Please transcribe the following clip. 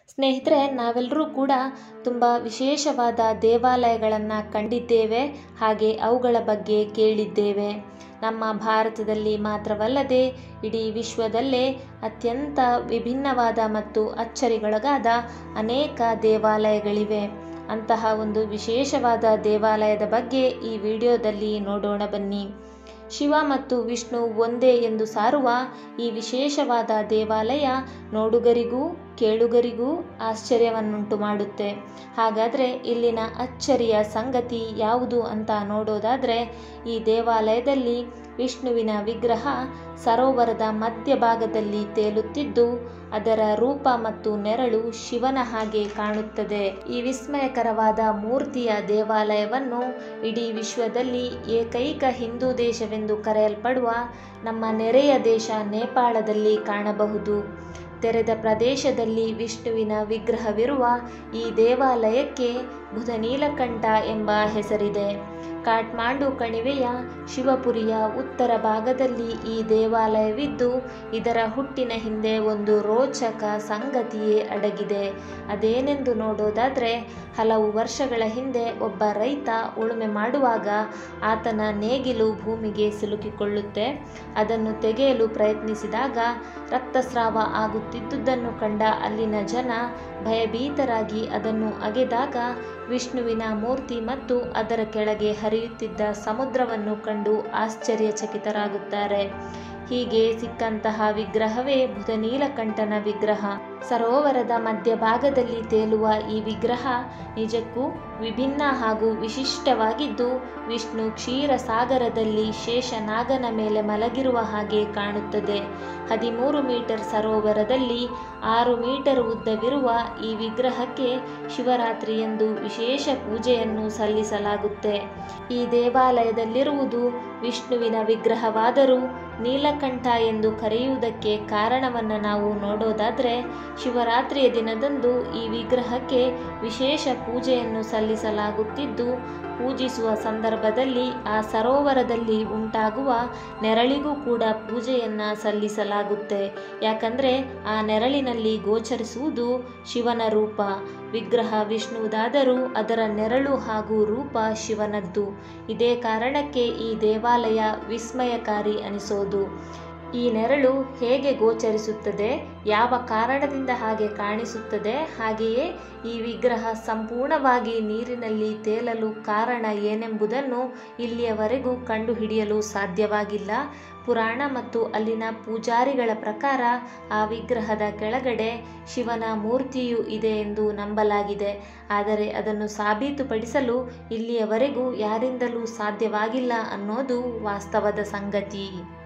ಸ್ನೇಹಿತರೆ ನಾವೆಲ್ಲರೂ ಕೂಡ ತುಂಬ ವಿಶೇಷವಾದ ದೇವಾಲಯಗಳನ್ನು ಕಂಡಿದ್ದೇವೆ ಹಾಗೆ ಅವುಗಳ ಬಗ್ಗೆ ಕೇಳಿದ್ದೇವೆ ನಮ್ಮ ಭಾರತದಲ್ಲಿ ಮಾತ್ರವಲ್ಲದೆ ಇಡೀ ವಿಶ್ವದಲ್ಲೇ ಅತ್ಯಂತ ವಿಭಿನ್ನವಾದ ಮತ್ತು ಅಚ್ಚರಿಗೊಳಗಾದ ಅನೇಕ ದೇವಾಲಯಗಳಿವೆ ಅಂತಹ ಒಂದು ವಿಶೇಷವಾದ ದೇವಾಲಯದ ಬಗ್ಗೆ ಈ ವಿಡಿಯೋದಲ್ಲಿ ನೋಡೋಣ ಬನ್ನಿ ಶಿವ ಮತ್ತು ವಿಷ್ಣು ಒಂದೇ ಎಂದು ಸಾರುವ ಈ ವಿಶೇಷವಾದ ದೇವಾಲಯ ನೋಡುಗರಿಗೂ ಕೇಳುಗರಿಗೂ ಆಶ್ಚರ್ಯವನ್ನುಂಟು ಮಾಡುತ್ತೆ ಹಾಗಾದರೆ ಇಲ್ಲಿನ ಅಚ್ಚರಿಯ ಸಂಗತಿ ಯಾವುದು ಅಂತ ನೋಡೋದಾದರೆ ಈ ದೇವಾಲಯದಲ್ಲಿ ವಿಷ್ಣುವಿನ ವಿಗ್ರಹ ಸರೋವರದ ಮಧ್ಯಭಾಗದಲ್ಲಿ ತೇಲುತ್ತಿದ್ದು ಅದರ ರೂಪ ಮತ್ತು ನೆರಳು ಶಿವನ ಹಾಗೆ ಕಾಣುತ್ತದೆ ಈ ವಿಸ್ಮಯಕರವಾದ ಮೂರ್ತಿಯ ದೇವಾಲಯವನ್ನು ಇಡೀ ವಿಶ್ವದಲ್ಲಿ ಏಕೈಕ ಹಿಂದೂ ದೇಶವೆಂದು ಕರೆಯಲ್ಪಡುವ ನಮ್ಮ ನೆರೆಯ ದೇಶ ನೇಪಾಳದಲ್ಲಿ ಕಾಣಬಹುದು ತೆರೆದ ಪ್ರದೇಶದಲ್ಲಿ ವಿಷ್ಣುವಿನ ವಿಗ್ರಹವಿರುವ ಈ ದೇವಾಲಯಕ್ಕೆ ಬುಧ ನೀಲಕಂಠ ಎಂಬ ಹೆಸರಿದೆ ಕಾಠ್ಮಾಂಡು ಕಣಿವೆಯ ಶಿವಪುರಿಯ ಉತ್ತರ ಭಾಗದಲ್ಲಿ ಈ ದೇವಾಲಯವಿದ್ದು ಇದರ ಹುಟ್ಟಿನ ಹಿಂದೆ ಒಂದು ರೋಚಕ ಸಂಗತಿಯೇ ಅಡಗಿದೆ ಅದೇನೆಂದು ನೋಡೋದಾದರೆ ಹಲವು ವರ್ಷಗಳ ಹಿಂದೆ ಒಬ್ಬ ರೈತ ಉಳುಮೆ ಮಾಡುವಾಗ ಆತನ ನೇಗಿಲು ಭೂಮಿಗೆ ಸಿಲುಕಿಕೊಳ್ಳುತ್ತೆ ಅದನ್ನು ತೆಗೆಯಲು ಪ್ರಯತ್ನಿಸಿದಾಗ ರಕ್ತಸ್ರಾವ ಆಗುತ್ತಿದ್ದುದನ್ನು ಕಂಡ ಅಲ್ಲಿನ ಜನ ಭಯಭೀತರಾಗಿ ಅದನ್ನು ಅಗೆದಾಗ ವಿಷ್ಣುವಿನ ಮೂರ್ತಿ ಮತ್ತು ಅದರ ಕೆಳಗೆ ಹರಿಯುತ್ತಿದ್ದ ಸಮುದ್ರವನ್ನು ಕಂಡು ಆಶ್ಚರ್ಯಚಕಿತರಾಗುತ್ತಾರೆ ಹೀಗೆ ಸಿಕ್ಕಂತಹ ವಿಗ್ರಹವೇ ಬುಧ ನೀಲಕಂಠನ ವಿಗ್ರಹ ಸರೋವರದ ಮಧ್ಯಭಾಗದಲ್ಲಿ ತೇಲುವ ಈ ವಿಗ್ರಹ ನಿಜಕ್ಕೂ ವಿಭಿನ್ನ ಹಾಗೂ ವಿಶಿಷ್ಟವಾಗಿದ್ದು ವಿಷ್ಣು ಕ್ಷೀರ ಸಾಗರದಲ್ಲಿ ಶೇಷನಾಗನ ಮೇಲೆ ಮಲಗಿರುವ ಹಾಗೆ ಕಾಣುತ್ತದೆ ಹದಿಮೂರು ಮೀಟರ್ ಸರೋವರದಲ್ಲಿ ಆರು ಮೀಟರ್ ಉದ್ದವಿರುವ ಈ ವಿಗ್ರಹಕ್ಕೆ ಶಿವರಾತ್ರಿಯಂದು ವಿಶೇಷ ಪೂಜೆಯನ್ನು ಸಲ್ಲಿಸಲಾಗುತ್ತೆ ಈ ದೇವಾಲಯದಲ್ಲಿರುವುದು ವಿಷ್ಣುವಿನ ವಿಗ್ರಹವಾದರೂ ನೀಲಕಂಠ ಎಂದು ಕರೆಯುವುದಕ್ಕೆ ಕಾರಣವನ್ನು ನಾವು ನೋಡೋದಾದರೆ ಶಿವರಾತ್ರಿಯ ದಿನದಂದು ಈ ವಿಗ್ರಹಕ್ಕೆ ವಿಶೇಷ ಪೂಜೆಯನ್ನು ಸಲ್ಲಿಸಲಾಗುತ್ತಿದ್ದು ಪೂಜಿಸುವ ಸಂದರ್ಭದಲ್ಲಿ ಆ ಸರೋವರದಲ್ಲಿ ಉಂಟಾಗುವ ನೆರಳಿಗೂ ಕೂಡ ಪೂಜೆಯನ್ನು ಸಲ್ಲಿಸಲಾಗುತ್ತೆ ಯಾಕಂದರೆ ಆ ನೆರಳಿನಲ್ಲಿ ಗೋಚರಿಸುವುದು ಶಿವನ ರೂಪ ವಿಗ್ರಹ ವಿಷ್ಣುವುದಾದರೂ ಅದರ ನೆರಳು ಹಾಗೂ ರೂಪ ಶಿವನದ್ದು ಇದೇ ಕಾರಣಕ್ಕೆ ಈ ದೇವಾಲಯ ವಿಸ್ಮಯಕಾರಿ ಅನಿಸೋದು ಈ ನೆರಳು ಹೇಗೆ ಗೋಚರಿಸುತ್ತದೆ ಯಾವ ಕಾರಣದಿಂದ ಹಾಗೆ ಕಾಣಿಸುತ್ತದೆ ಹಾಗೆಯೇ ಈ ವಿಗ್ರಹ ಸಂಪೂರ್ಣವಾಗಿ ನೀರಿನಲ್ಲಿ ತೇಲಲು ಕಾರಣ ಏನೆಂಬುದನ್ನು ಇಲ್ಲಿಯವರೆಗೂ ಕಂಡುಹಿಡಿಯಲು ಸಾಧ್ಯವಾಗಿಲ್ಲ ಪುರಾಣ ಮತ್ತು ಅಲ್ಲಿನ ಪೂಜಾರಿಗಳ ಪ್ರಕಾರ ಆ ವಿಗ್ರಹದ ಕೆಳಗಡೆ ಶಿವನ ಮೂರ್ತಿಯೂ ಇದೆ ಎಂದು ನಂಬಲಾಗಿದೆ ಆದರೆ ಅದನ್ನು ಸಾಬೀತುಪಡಿಸಲು ಇಲ್ಲಿಯವರೆಗೂ ಯಾರಿಂದಲೂ ಸಾಧ್ಯವಾಗಿಲ್ಲ ಅನ್ನೋದು ವಾಸ್ತವದ ಸಂಗತಿ